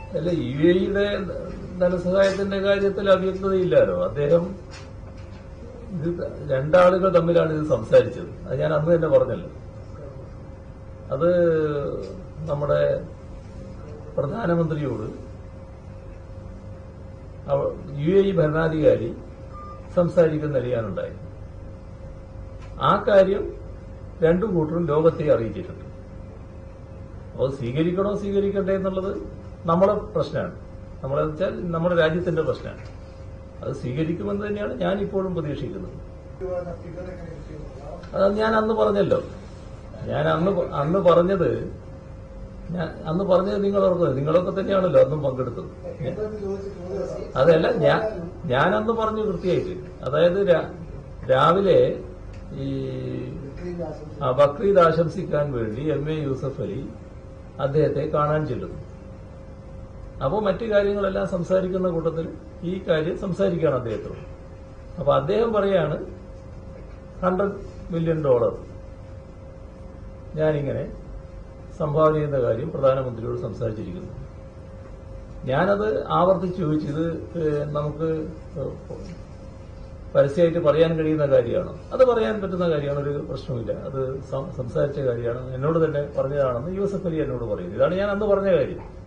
അല്ല യു എയുടെ ധനസഹായത്തിന്റെ കാര്യത്തിൽ അവ്യക്തതയില്ലല്ലോ അദ്ദേഹം ഇത് രണ്ടാളുകൾ തമ്മിലാണ് ഇത് സംസാരിച്ചത് അത് ഞാൻ അന്ന് തന്നെ പറഞ്ഞല്ലോ അത് നമ്മുടെ പ്രധാനമന്ത്രിയോട് അവ- യു എ ഇ ഭരണാധികാരി സംസാരിക്കുന്ന നിലയാണുണ്ടായി ആ കാര്യം രണ്ടു കൂട്ടരും ലോകത്തെ അറിയിച്ചിട്ടുണ്ട് അപ്പോൾ സ്വീകരിക്കണോ സ്വീകരിക്കണ്ടേ എന്നുള്ളത് നമ്മുടെ പ്രശ്നമാണ് നമ്മളെ വെച്ചാൽ നമ്മുടെ രാജ്യത്തിന്റെ പ്രശ്നമാണ് അത് സ്വീകരിക്കുമെന്ന് തന്നെയാണ് ഞാൻ ഇപ്പോഴും പ്രതീക്ഷിക്കുന്നത് അത് ഞാൻ അന്ന് പറഞ്ഞല്ലോ ഞാൻ അന്ന് പ- അന്ന് പറഞ്ഞത് ഞാൻ അന്ന് പറഞ്ഞത് നിങ്ങൾ ഓർക്കുന്നത് നിങ്ങളൊക്കെ തന്നെയാണല്ലോ അന്നും പങ്കെടുത്തത് അതല്ല ഞാൻ ഞാൻ അന്ന് പറഞ്ഞു കൃത്യമായിട്ട് അതായത് രാ- രാവിലെ ഈ ആ, ബക്രീദ് ആശംസിക്കാൻ വേണ്ടി എം എ യൂസഫ് അലി അദ്ദേഹത്തെ കാണാൻ ചെല്ലുന്നു അപ്പോൾ മറ്റു കാര്യങ്ങളെല്ലാം സംസാരിക്കുന്ന കൂട്ടത്തിൽ ഈ കാര്യം സംസാരിക്കുകയാണ് അദ്ദേഹത്തോട് അപ്പൊ അദ്ദേഹം പറയാണ് ഹൺഡ്രഡ് മില്യൺ ഡോളർ ഞാനിങ്ങനെ സംഭാവന ചെയ്യുന്ന കാര്യം പ്രധാനമന്ത്രിയോട് സംസാരിച്ചിരിക്കുന്നു ഞാനത് ആവർത്തിച്ച് ചോദിച്ചു ഇത് ഏഹ്, നമുക്ക് ഏഹ്, പരസ്യമായിട്ട് പറയാൻ കഴിയുന്ന കാര്യമാണ് അത് പറയാൻ പറ്റുന്ന കാര്യമാണ് ഒരു പ്രശ്നമില്ല അത് സം- സംസാരിച്ച കാര്യമാണ് എന്നോട് തന്നെ പറഞ്ഞതാണെന്ന് യൂസഫ് അലി എന്നോട് പറയുന്നു ഇതാണ് ഞാൻ അന്ന് പറഞ്ഞ കാര്യം